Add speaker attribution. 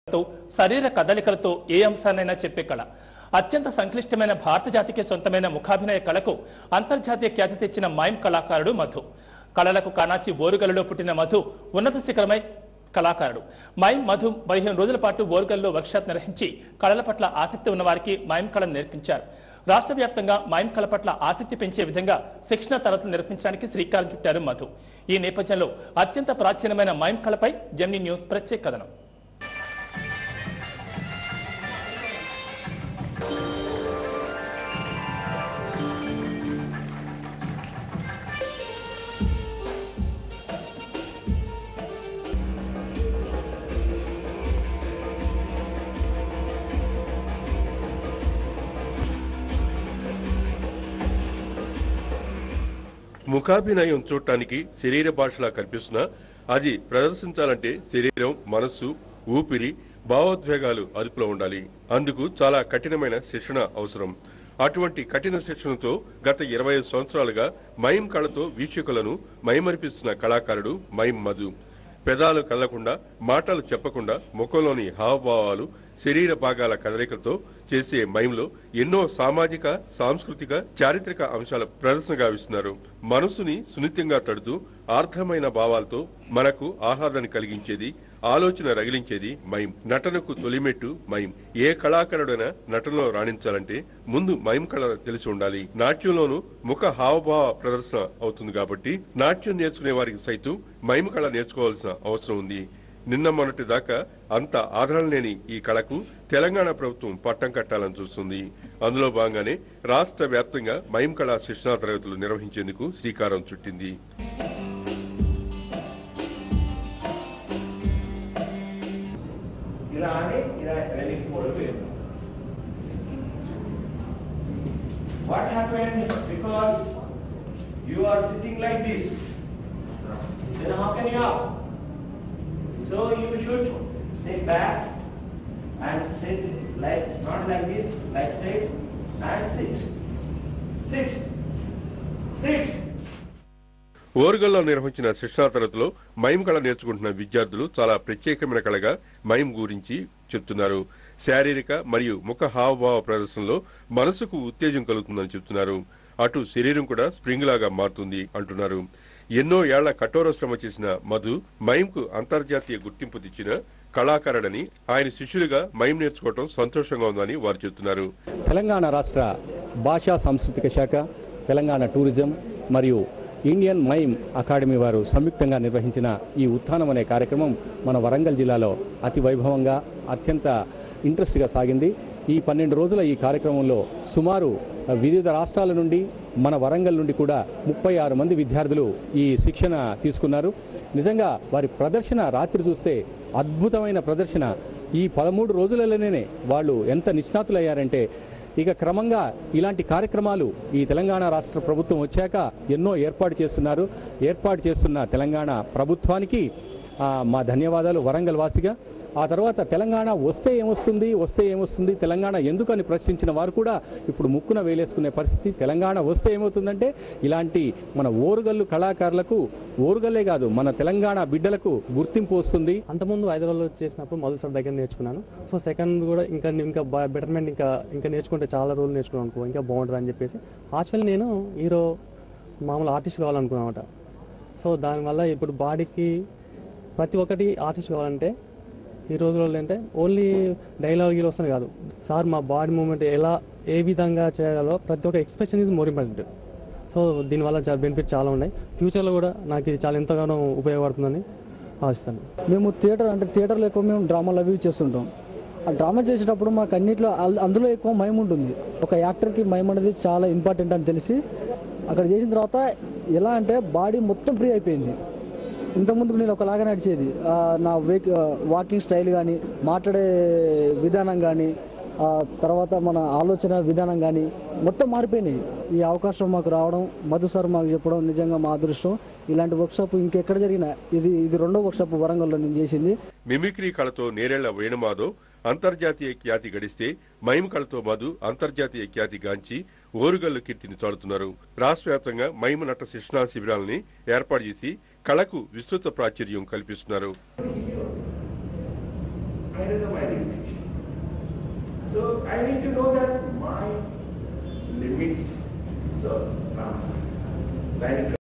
Speaker 1: తో శరీర కదలికలతో ఏ అంశాన్నైనా చెప్పే కళ అత్యంత సంక్లిష్టమైన భారత జాతికి సొంతమైన ముఖాభినయ కళకు అంతర్జాతీయ ఖ్యాతి తెచ్చిన మైమ్ కళాకారుడు మధు కళలకు కానాచి ఓరుగలలో పుట్టిన మధు ఉన్నత శిఖరమై కళాకారుడు మైమ్ మధు పదిహేను రోజుల పాటు ఓరుగల్లో వర్క్షాప్ నిర్వహించి కళల పట్ల ఆసక్తి ఉన్న వారికి మైమ్ కళను నేర్పించారు రాష్ట్ర వ్యాప్తంగా మైమ్ కళ పట్ల ఆసక్తి పెంచే విధంగా శిక్షణ తరగతులు నిర్వహించడానికి శ్రీకారం చుట్టారు మధు ఈ నేపథ్యంలో అత్యంత ప్రాచీనమైన మైమ్ కళపై జెమిని న్యూస్ ప్రత్యేక కథనం
Speaker 2: ముఖాభినయం చూడటానికి శరీర భాషలా కనిపిస్తున్నా అది ప్రదర్శించాలంటే శరీరం మనస్సు ఊపిరి భావోద్వేగాలు అదుపులో ఉండాలి అందుకు చాలా కఠినమైన శిక్షణ అవసరం అటువంటి కఠిన శిక్షణతో గత ఇరవై ఐదు సంవత్సరాలుగా మైమ్ కళతో వీక్షకులను మైమరిపిస్తున్న కళాకారుడు మైమ్ మధు పెదాలు కదలకుండా మాటలు చెప్పకుండా ముఖంలోని హావభావాలు శరీర భాగాల కదలికలతో చేసే మైంలో ఎన్నో సామాజిక సాంస్కృతిక చారిత్రక అంశాల ప్రదర్శన గావిస్తున్నారు మనస్సుని సున్నితంగా తడుతూ ఆర్థమైన భావాలతో మనకు ఆహ్లాదాన్ని కలిగించేది ఆలోచన రగిలించేది మైమ్ నటనకు తొలిమెట్టు మైమ్ ఏ కళాకారుడైనా నటనలో రాణించాలంటే ముందు మైమ్ కళ తెలిసి ఉండాలి నాట్యంలోనూ ముఖ హావభావ ప్రదర్శన అవుతుంది కాబట్టి నాట్యం నేర్చుకునే వారికి సైతం మైమ్ కళ నేర్చుకోవాల్సిన అవసరం ఉంది నిన్న మొన్నటి దాకా అంత ఆదరణ లేని ఈ కళకు తెలంగాణ ప్రభుత్వం పట్టం కట్టాలని చూస్తుంది అందులో భాగంగానే రాష్ట్ర వ్యాప్తంగా మైమ్ కళా శిక్షణా తరగతులు నిర్వహించేందుకు శ్రీకారం చుట్టింది
Speaker 3: ఇలా అని ఇలా వెనక్కి పడిపోయింది what happened because you are sitting like this then how can you up so you should take back and sit like not like this like straight and sit sit sit
Speaker 2: ఓరుగల్లో నిర్వహించిన శిక్షణా తరగతిలో మైమ్ కళ నేర్చుకుంటున్న విద్యార్థులు చాలా ప్రత్యేకమైన కళగా మైమ్ గురించి చెప్తున్నారు శారీరక మరియు ముఖ హావభావ ప్రదర్శనలో మనసుకు ఉత్తేజం కలుగుతుందని చెప్తున్నారు అటు శరీరం కూడా స్ప్రింగ్ లాగా మారుతుంది అంటున్నారు ఎన్నో ఏళ్ల కఠోర శ్రమ చేసిన మధు మైమ్కు అంతర్జాతీయ గుర్తింపు తెచ్చిన కళాకారుడని ఆయన శిష్యులుగా మైమ్ నేర్చుకోవడం సంతోషంగా ఉందని వారు చెబుతున్నారు
Speaker 4: తెలంగాణ రాష్ట్ర భాషా సాంస్కృతిక శాఖ తెలంగాణ టూరిజం మరియు ఇండియన్ మైమ్ అకాడమీ వారు సంయుక్తంగా నిర్వహించిన ఈ ఉత్థానం అనే కార్యక్రమం మన వరంగల్ జిల్లాలో అతి వైభవంగా అత్యంత ఇంట్రెస్ట్గా సాగింది ఈ పన్నెండు రోజుల ఈ కార్యక్రమంలో సుమారు వివిధ రాష్ట్రాల నుండి మన వరంగల్ నుండి కూడా ముప్పై ఆరు మంది విద్యార్థులు ఈ శిక్షణ తీసుకున్నారు నిజంగా వారి ప్రదర్శన రాత్రి చూస్తే అద్భుతమైన ప్రదర్శన ఈ పదమూడు రోజులలోనే వాళ్ళు ఎంత నిష్ణాతులయ్యారంటే ఇక క్రమంగా ఇలాంటి కార్యక్రమాలు ఈ తెలంగాణ రాష్ట్ర ప్రభుత్వం వచ్చాక ఎన్నో ఏర్పాటు చేస్తున్నారు ఏర్పాటు చేస్తున్న తెలంగాణ ప్రభుత్వానికి ఆ, మా ధన్యవాదాలు వరంగల్ వాసిగా ఆ తర్వాత తెలంగాణ వస్తే ఏమొస్తుంది వస్తే ఏమొస్తుంది తెలంగాణ ఎందుకని ప్రశ్నించిన వారు కూడా ఇప్పుడు ముక్కున వేలేసుకునే పరిస్థితి తెలంగాణ వస్తే ఏమవుతుందంటే ఇలాంటి మన ఓరుగల్లు కళాకారులకు ఓరుగల్లే కాదు మన తెలంగాణ బిడ్డలకు గుర్తింపు వస్తుంది
Speaker 5: అంతకుముందు హైదరాబాద్లో చేసినప్పుడు మధు సార్ దగ్గర నేర్చుకున్నాను సో సెకండ్ కూడా ఇంకా ఇంకా బెటర్మెంట్ ఇంకా ఇంకా నేర్చుకుంటే చాలా రోజులు నేర్చుకున్నాను అనుకో ఇంకా బాగుంటుంది అని చెప్పేసి యాక్చువల్లీ నేను హీరో మామూలు ఆర్టిస్ట్ కావాలనుకున్నాను అనమాట సో దానివల్ల ఇప్పుడు బాడీకి ప్రతి ఒక్కటి ఆర్టిస్ట్ కావాలంటే ఈ రోజుల్లో అంటే ఓన్లీ డైలాగ్ గీలు వస్తుంది కాదు సార్ మా బాడీ మూమెంట్ ఎలా ఏ విధంగా చేయగలో ప్రతి ఒక్క expression is more important so దీనివల్ల చాలా బెనిఫిట్ చాలా ఉన్నాయి ఫ్యూచర్లో కూడా నాకు ఇది చాలా ఎంతగానో ఉపయోగపడుతుందని ఆశిస్తాను
Speaker 6: మేము థియేటర్ అంటే థియేటర్లో ఎక్కువ మేము డ్రామాలు అవి చేస్తుంటాం ఆ డ్రామా చేసేటప్పుడు మాకు అన్నిట్లో అల్- అందులో ఎక్కువ మైమ్ ఉంటుంది ఒక యాక్టర్కి మైమ్ అనేది చాలా ఇంపార్టెంట్ అని తెలిసి అక్కడ చేసిన తర్వాత ఎలా అంటే బాడీ మొత్తం ఫ్రీ అయిపోయింది ఇంతకుముందు నేను ఒకలాగా నడిచేది ఆ, నా వేక్ వాకింగ్ స్టైల్ కానీ మాట్లాడే విధానం కానీ తర్వాత మన ఆలోచన విధానం కానీ మొత్తం మారిపోయినాయి ఈ అవకాశం మాకు రావడం మధు సార్ మాకు చెప్పడం నిజంగా మా అదృష్టం ఇలాంటి వర్క్షాప్ ఇంకెక్కడ జరిగినా ఇది ఇది రెండో వర్క్షాప్ వరంగల్లో నేను చేసింది
Speaker 2: మిమిక్రీ కళతో నేరేళ్ల వేణుమాధవ్ అంతర్జాతీయ ఖ్యాతి గడిస్తే మైమ్ కళతో మధు అంతర్జాతీయ ఖ్యాతి గాంచి ఓరుగల్లు కీర్తిని చాటుతున్నారు రాష్ట్ర వ్యాప్తంగా మైమ్ నట శిక్షణా శిబిరాలని ఏర్పాటు చేసి కళకు విస్తృత ప్రాచుర్యం కల్పిస్తున్నారు
Speaker 3: that is my limitation. So I need to know that my limits. So now, like